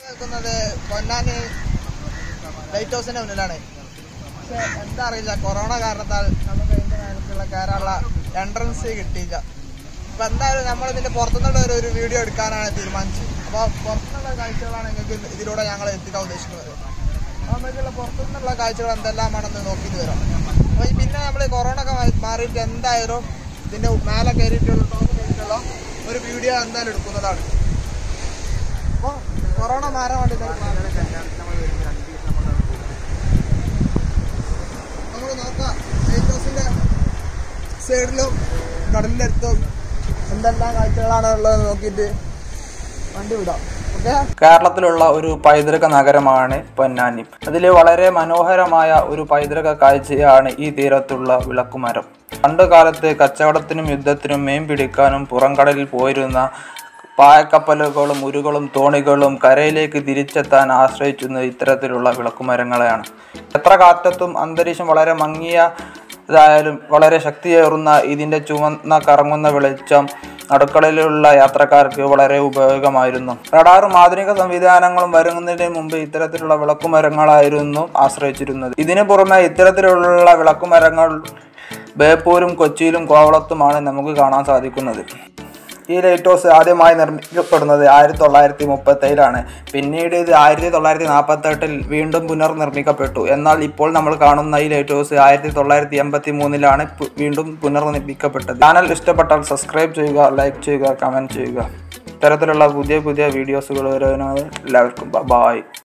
നിൽക്കുന്നത് പൊന്നാനി ലൈറ്റ് ഹൗസിന്റെ മുന്നിലാണ് പക്ഷെ എന്താ അറിയില്ല കൊറോണ കാരണത്താൽ നമുക്ക് അതിന്റെ മേലേക്കുള്ള കയറാനുള്ള എൻട്രൻസ് കിട്ടിയില്ല അപ്പൊ എന്തായാലും നമ്മൾ ഇതിന്റെ പുറത്തുനിന്നുള്ള ഒരു ഒരു വീഡിയോ എടുക്കാനാണ് തീരുമാനിച്ചത് അപ്പോൾ പുറത്തുനിന്നുള്ള കാഴ്ചകളാണ് നിങ്ങൾക്ക് ഇതിലൂടെ ഞങ്ങൾ എത്തിക്കാൻ ഉദ്ദേശിക്കുന്നത് അപ്പോൾ നമുക്കുള്ള പുറത്തുനിന്നുള്ള കാഴ്ചകൾ എന്തെല്ലാമാണെന്ന് നോക്കിയിട്ട് വരാം അപ്പോൾ പിന്നെ നമ്മൾ കൊറോണ ഒക്കെ മാ- മാറിയിട്ട് എന്തായാലും ഇതിന്റെ മേലെ കയറിയിട്ടുള്ള ടോപ്പ് കയറിയിട്ടുള്ള ഒരു വീഡിയോ എന്തായാലും എടുക്കുന്നതാണ് അപ്പോൾ കൊറോണ മാറാൻ വേണ്ടി നമുക്ക് നോക്കാം ലൈറ്റ് ഹൗസിന്റെ സൈഡിലും കടലിന്റെ അടുത്തും എന്തെല്ലാം കാഴ്ചകളാണ് ഉള്ളത് നോക്കിയിട്ട് വണ്ടി വിടാം ഓക്കെ കേരളത്തിലുള്ള ഒരു പൈതൃക നഗരമാണ് പൊന്നാനി അതിൽ വളരെ മനോഹരമായ ഒരു പൈതൃക കാഴ്ചയാണ് ഈ തീരത്തുള്ള വിളക്കുമരം പണ്ട് കാലത്ത് കച്ചവടത്തിനും യുദ്ധത്തിനും മീൻ പിടിക്കാനും പുറംകടലിൽ പോയിരുന്ന പായക്കപ്പലുകളും ഉരുകളും തോണികളും കരയിലേക്ക് തിരിച്ചെത്താൻ ആശ്രയിച്ചിരുന്നത് ഇത്തരത്തിലുള്ള വിളക്കുമരങ്ങളെയാണ് എത്ര കാറ്റത്തും അന്തരീക്ഷം വളരെ മങ്ങിയ ഇതായാലും വളരെ ശക്തിയേറുന്ന ഇതിൻ്റെ ചുവന്ന കറങ്ങുന്ന വെളിച്ചം അടുക്കളയിലുള്ള യാത്രക്കാർക്ക് വളരെ ഉപയോഗമായിരുന്നു റഡാറും ആധുനിക സംവിധാനങ്ങളും വരുന്നതിന് മുമ്പ് ഇത്തരത്തിലുള്ള വിളക്കുമരങ്ങളായിരുന്നു ആശ്രയിച്ചിരുന്നത് ഇതിനു പുറമെ ഇത്തരത്തിലുള്ള വിളക്കുമരങ്ങൾ ബേപ്പൂരും കൊച്ചിയിലും കോവളത്തുമാണ് നമുക്ക് കാണാൻ സാധിക്കുന്നത് ഈ ലൈറ്റ് ഹൗസ് ആദ്യമായി നിർമ്മിക്കപ്പെടുന്നത് ആയിരത്തി തൊള്ളായിരത്തി മുപ്പത്തേഴിലാണ് പിന്നീട് ഇത് ആയിരത്തി തൊള്ളായിരത്തി നാൽപ്പത്തെട്ടിൽ വീണ്ടും പുനർനിർമ്മിക്കപ്പെട്ടു എന്നാൽ ഇപ്പോൾ നമ്മൾ കാണുന്ന ഈ ലൈറ്റ് ഹൗസ് ആയിരത്തി തൊള്ളായിരത്തി എൺപത്തി മൂന്നിലാണ് വീണ്ടും പുനർനിർമ്മിക്കപ്പെട്ടത് ചാനൽ ഇഷ്ടപ്പെട്ടാൽ സബ്സ്ക്രൈബ് ചെയ്യുക ലൈക്ക് ചെയ്യുക കമൻറ്റ് ചെയ്യുക ഇത്തരത്തിലുള്ള പുതിയ പുതിയ വീഡിയോസുകൾ വരുന്നതിന് എല്ലാവർക്കും ബായ്